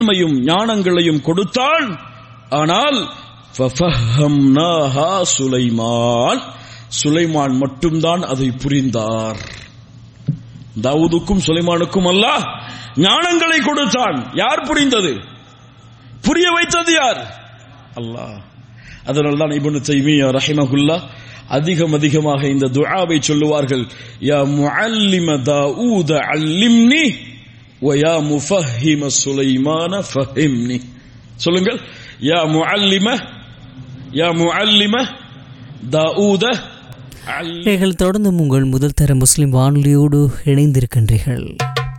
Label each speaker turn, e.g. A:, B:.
A: உண்மையும் ஞானங்களையும் கொடுத்தான் ஆனால் ஃபஃபஹம்னாஹா சுலைமான் சுலைமான் மட்டும்தான் அதை புரிந்தார் தாவூதுக்கும் சுலைமானுக்கும் அல்லாஹ் ஞானங்களை கொடுத்தான் யார் புரிந்தது புரிய வைத்தது யார் அல்லாஹ் அதனால்தான் தான் இப்னு தைமியா ரஹிமகுல்லா அதிகம் அதிகமாக இந்த துஆவை சொல்லுவார்கள் யா முஅல்லிம தாவூத அல்லிம்னி வயா முஃபஹிம சுலைமான ஃபஹிம்னி சொல்லுங்கள் யா முஅல்லிம யா முஅல்லிம தாவூத அல்லி
B: நீங்கள் தொடர்ந்து உங்கள் முதல் தர முஸ்லிம் வானொலியோடு இணைந்திருக்கின்றீர்கள்